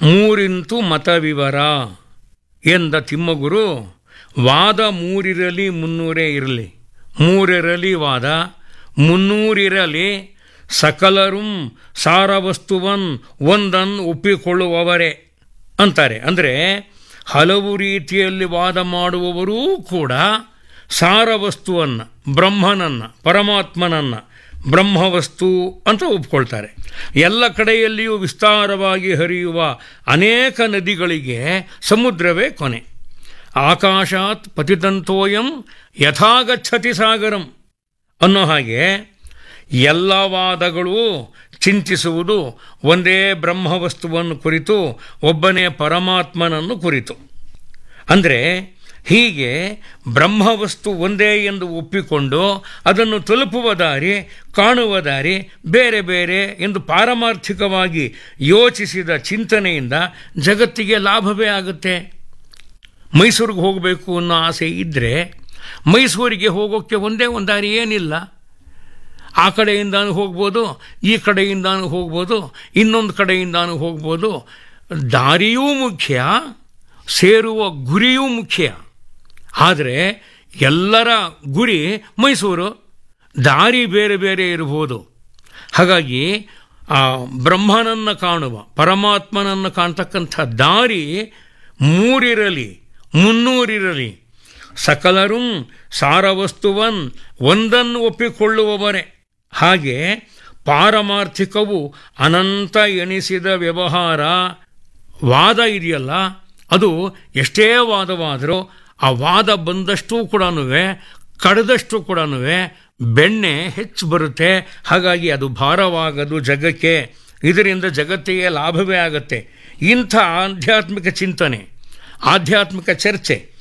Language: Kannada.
ಮೂರಿಂತು ಮತವಿವರ ಎಂದ ತಿಮ್ಮಗುರು ವಾದ ಮೂರಿರಲಿ ಮುನ್ನೂರೇ ಇರಲಿ ಮೂರಿರಲಿ ವಾದ ಮುನ್ನೂರಿರಲಿ ಸಕಲರೂ ಸಾರವಸ್ತುವನ್ ಒಂದನ್ ಒಪ್ಪಿಕೊಳ್ಳುವವರೇ ಅಂತಾರೆ ಅಂದರೆ ಹಲವು ರೀತಿಯಲ್ಲಿ ವಾದ ಮಾಡುವವರೂ ಕೂಡ ಸಾರವಸ್ತುವನ್ನು ಬ್ರಹ್ಮನನ್ನು ಪರಮಾತ್ಮನನ್ನು ಬ್ರಹ್ಮವಸ್ತು ಅಂತ ಒಪ್ಕೊಳ್ತಾರೆ ಎಲ್ಲ ಕಡೆಯಲ್ಲಿಯೂ ವಿಸ್ತಾರವಾಗಿ ಹರಿಯುವ ಅನೇಕ ನದಿಗಳಿಗೆ ಸಮುದ್ರವೇ ಕೊನೆ ಆಕಾಶಾತ್ ಪತಿತಂತೋಯಂ ಯಥಾಗಚ್ಚತಿ ಸಾಗರಂ ಅನ್ನೋ ಹಾಗೆ ಎಲ್ಲ ವಾದಗಳು ಚಿಂತಿಸುವುದು ಒಂದೇ ಬ್ರಹ್ಮವಸ್ತುವನ್ನು ಕುರಿತು ಒಬ್ಬನೇ ಪರಮಾತ್ಮನನ್ನು ಕುರಿತು ಅಂದರೆ ಹೀಗೆ ಬ್ರಹ್ಮವಸ್ತು ಒಂದೇ ಎಂದು ಒಪ್ಪಿಕೊಂಡು ಅದನ್ನು ತಲುಪುವ ದಾರಿ ಕಾಣುವ ದಾರಿ ಬೇರೆ ಬೇರೆ ಎಂದು ಪಾರಮಾರ್ಥಿಕವಾಗಿ ಯೋಚಿಸಿದ ಚಿಂತನೆಯಿಂದ ಜಗತ್ತಿಗೆ ಲಾಭವೇ ಆಗುತ್ತೆ ಮೈಸೂರಿಗೆ ಹೋಗಬೇಕು ಅನ್ನೋ ಆಸೆ ಇದ್ದರೆ ಮೈಸೂರಿಗೆ ಹೋಗೋಕ್ಕೆ ಒಂದೇ ಒಂದು ದಾರಿ ಏನಿಲ್ಲ ಆ ಕಡೆಯಿಂದಾನು ಹೋಗ್ಬೋದು ಈ ಕಡೆಯಿಂದಾನು ಹೋಗ್ಬೋದು ಇನ್ನೊಂದು ಕಡೆಯಿಂದಾನು ಹೋಗ್ಬೋದು ದಾರಿಯೂ ಮುಖ್ಯ ಸೇರುವ ಗುರಿಯೂ ಮುಖ್ಯ ಆದರೆ ಎಲ್ಲರ ಗುರಿ ಮೈಸೂರು ದಾರಿ ಬೇರೆ ಬೇರೆ ಇರಬಹುದು ಹಾಗಾಗಿ ಆ ಬ್ರಹ್ಮನನ್ನು ಕಾಣುವ ಪರಮಾತ್ಮನನ್ನು ಕಾಣ್ತಕ್ಕಂಥ ದಾರಿ ಮೂರಿರಲಿ ಮುನ್ನೂರಿರಲಿ ಸಕಲರೂ ಸಾರವಸ್ತುವನ್ ಒಂದನ್ನು ಒಪ್ಪಿಕೊಳ್ಳುವವರೇ ಹಾಗೆ ಪಾರಮಾರ್ಥಿಕವು ಅನಂತ ಎಣಿಸಿದ ವ್ಯವಹಾರ ವಾದ ಇದೆಯಲ್ಲ ಅದು ಎಷ್ಟೇ ವಾದವಾದರೂ ಆ ವಾದ ಬಂದಷ್ಟೂ ಕೂಡ ಕಳೆದಷ್ಟು ಕೂಡ ಬೆಣ್ಣೆ ಹೆಚ್ಚು ಬರುತ್ತೆ ಹಾಗಾಗಿ ಅದು ಭಾರವಾಗದು ಜಗಕ್ಕೆ ಇದರಿಂದ ಜಗತ್ತಿಗೆ ಲಾಭವೇ ಆಗುತ್ತೆ ಇಂಥ ಆಧ್ಯಾತ್ಮಿಕ ಚಿಂತನೆ ಆಧ್ಯಾತ್ಮಿಕ ಚರ್ಚೆ